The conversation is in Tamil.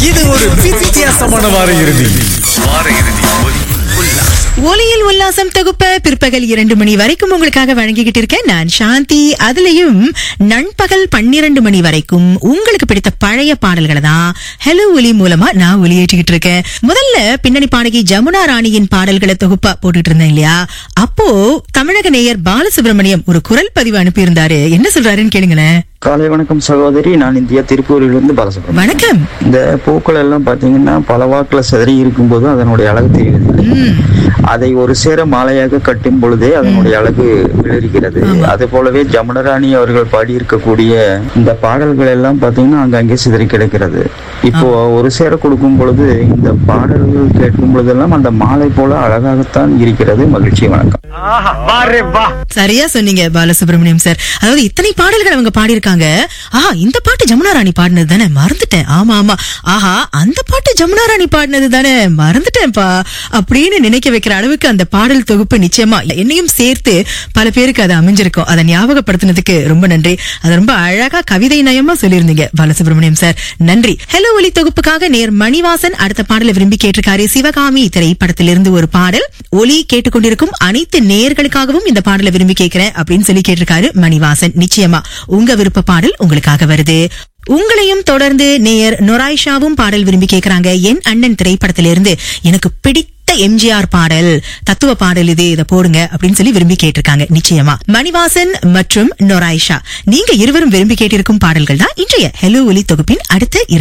இது ஒரு வித்தியாசமான வார இறுதி வார இறுதி ஒலி உல்லாசம் ஒலியில் உல்லாசம் தொகுப்ப பிற்பகல் இரண்டு மணி வரைக்கும் உங்களுக்காக வழங்கிக்கிட்டு இருக்கேன் நான் சாந்தி அதுலயும் நண்பகல் பன்னிரண்டு மணி வரைக்கும் உங்களுக்கு பிடித்த பழைய பாடல்களை தான் ஹலோ ஒலி மூலமா நான் ஒலியேற்றிக்கிட்டு இருக்கேன் முதல்ல பின்னணி பாடகி ஜமுனா ராணியின் பாடல்களை தொகுப்பா போட்டுட்டு இருந்தேன் இல்லையா அப்போ தமிழக நேயர் பாலசுப்ரமணியம் ஒரு குரல் பதிவு அனுப்பியிருந்தாரு என்ன சொல்றாருன்னு கேளுங்களேன் காலை வணக்கம் சகோதரி நான் இந்தியா திருப்பூரிலிருந்து பாலசுப்ரமணியம் வணக்கம் இந்த பூக்கள் எல்லாம் பாத்தீங்கன்னா பல வாக்குல சிதறி இருக்கும்போது அதனுடைய அழகு தெரிவதில்லை ம், அதை ஒரு சேர மாலையாக கட்டும் பொழுதே அதனுடைய அழகு விளரிக்கிறது அது போலவே ஜமுனராணி அவர்கள் பாடியிருக்கக்கூடிய இந்த பாடல்கள் எல்லாம் பாத்தீங்கன்னா அங்கங்கே சிதறி கிடக்கிறது இப்போ ஒரு சேர கொடுக்கும் பொழுது இந்த பாடல்கள் கேட்கும் பொழுதெல்லாம் அந்த மாலை போல அழகாகத்தான் இருக்கிறது மகிழ்ச்சி வணக்கம் சரியா சொன்னீங்க பாலசுப்ரமணியம் சார் அதாவது இத்தனை பாடல்கள் அவங்க பாடியிருக்காங்க ஆஹா இந்த பாட்டு ஜமுனா ராணி பாடினது தானே மறந்துட்டேன் ஆமா ஆமா ஆஹா அந்த பாட்டு ஜமுனா ராணி பாடினது தானே மறந்துட்டேன்ப்பா அப்படின்னு நினைக்க வைக்கிற அளவுக்கு அந்த பாடல் தொகுப்பு நிச்சயமா என்னையும் சேர்த்து பல பேருக்கு அது அமைஞ்சிருக்கும் அதை ஞாபகப்படுத்தினதுக்கு ரொம்ப நன்றி அது ரொம்ப அழகா கவிதை நயமா சொல்லியிருந்தீங்க பாலசுப்ரமணியம் சார் நன்றி ஹலோ ஒலி தொகுப்புக்காக நேர் மணிவாசன் அடுத்த பாடலை விரும்பி கேட்டிருக்காரு சிவகாமி திரைப்படத்திலிருந்து ஒரு பாடல் ஒலி கேட்டுக்கொண்டிருக்கும் அனைத்து நேயர்களுக்காகவும் இந்த பாடலை விரும்பி கேட்கிறேன் அப்படின்னு சொல்லி கேட்டிருக்காரு மணிவாசன் நிச்சயமா உங்க விருப்ப பாடல் உங்களுக்காக வருது உங்களையும் தொடர்ந்து நேயர் நொராய்ஷாவும் பாடல் விரும்பி கேக்குறாங்க என் அண்ணன் திரைப்படத்திலிருந்து எனக்கு பிடித்த எம்ஜிஆர் பாடல் தத்துவ பாடல் இது இதை போடுங்க அப்படின்னு சொல்லி விரும்பி கேட்டிருக்காங்க நிச்சயமா மணிவாசன் மற்றும் நொராய்ஷா நீங்க இருவரும் விரும்பி கேட்டிருக்கும் பாடல்கள் தான் இன்றைய ஹெலோ ஒலி தொகுப்பின் அடுத்த இரண்டு